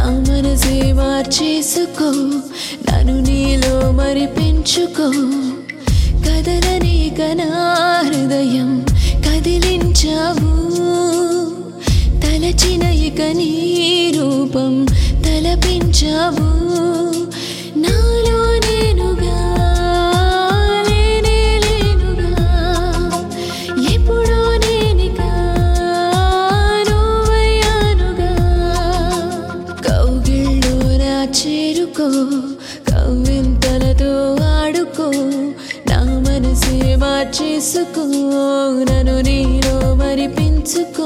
నా మనసే మార్చేసుకో నన్ను నీలో మరి పెంచుకో కదలని కనా హృదయం కదిలించావు తలచిన ఇక నీ రూపం తలపించావు నాలో నేనుగా లేనే లేనుగా ఎప్పుడో నేనిగా నువ్వయ్యానుగా కౌగిళ్ళు నా చేరుకో కవ్వింతలతో ఆడుకో నా మనసే మార్చేసుకో నన్ను నీలో మరి పెంచుకో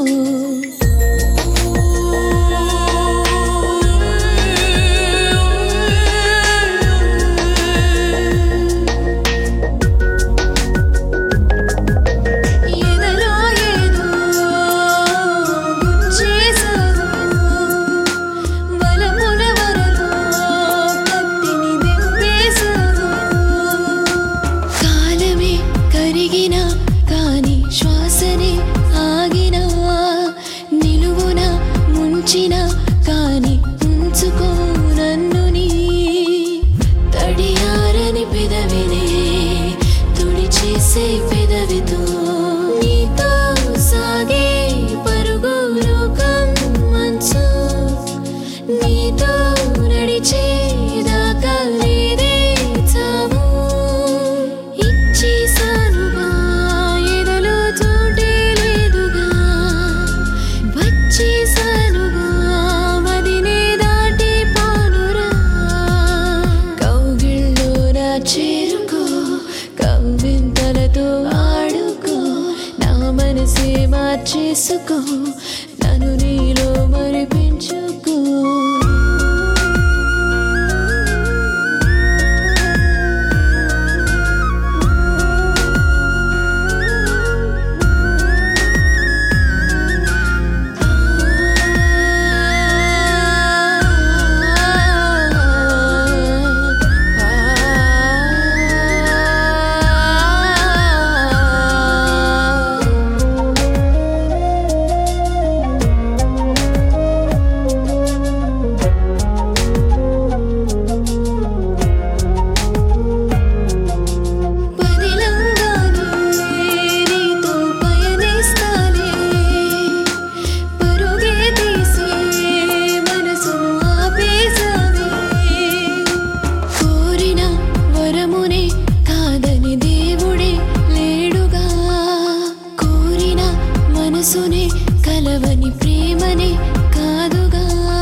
ఎదలో ఏదో గుచ్చేసావు వలపుల వరలో కత్తిని దింపేసావు కాలమే కరిగిన కాని శ్వాసనే ఆగిన నిలువున ముంచిన కాని ఉంచుకో నన్ను నీ తడియారని పెదవినే తుడిచేసే పెదవితో నీతో సాగే పరుగు లోకం మంచు నీతో నడిచేదాకా లేదే చావు ఇచ్చేసానుగా ఎదలో చోటే లేదుగా వచ్చేసానుగా మదినే దాటి పోనురా కౌగిల్లో నా చేరుకో కవ్వింతలతో ఆడుకో నా మనసే మార్చేసుకో నన్ను నీలో మరి పెంచుకో పదిలంగానే నీతో పయనిస్తాలే పరుగే తీసే మనసును ఆపేసావే కోరిన వరమునే కాదని దేవుడే లేడుగా కోరిన మనసునే కలవని ప్రేమనే కాదుగా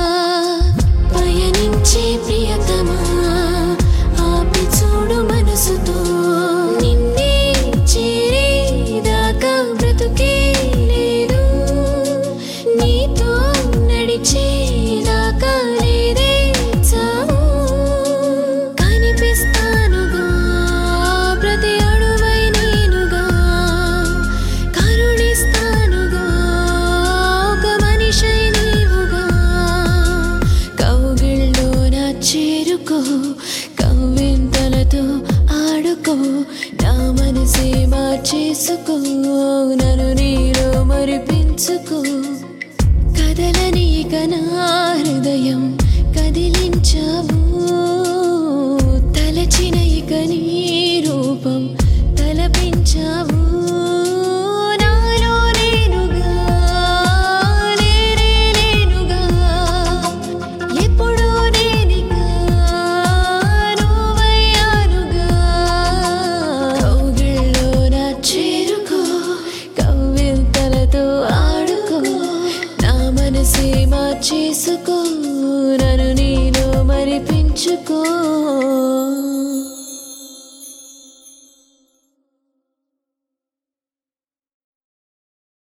పయనించే ప్రియతమా ఆపి చూడు మనసుతో నిన్నే చేరేదాకా బ్రతుకే లేదు నీతో నడిచేదాకా లేదే చావు కనిపిస్తానుగా ప్రతి అడువై నేనుగా కరుణిస్తానుగా ఒక మనిషై నీవుగా కౌగిల్లో నా చేరుకో కవ్వింతలతో ఆడుకో నా మనసే మార్చేసుకో నన్ను నీలో మరి పెంచుకో కదలని కనా హృదయం కదిలించావు తలచిన ఇక నీ రూపం తలపించావు నాలో నేనుగా లేనే లేనుగా ఎప్పుడూ నేనిగా నువ్వయ్యానుగా కౌగిల్లో నా చేరుకో కవ్వింతలతో ఆడుకో నా మనసే మార్చేసుకో నన్ను నీలో మరి పెంచుకో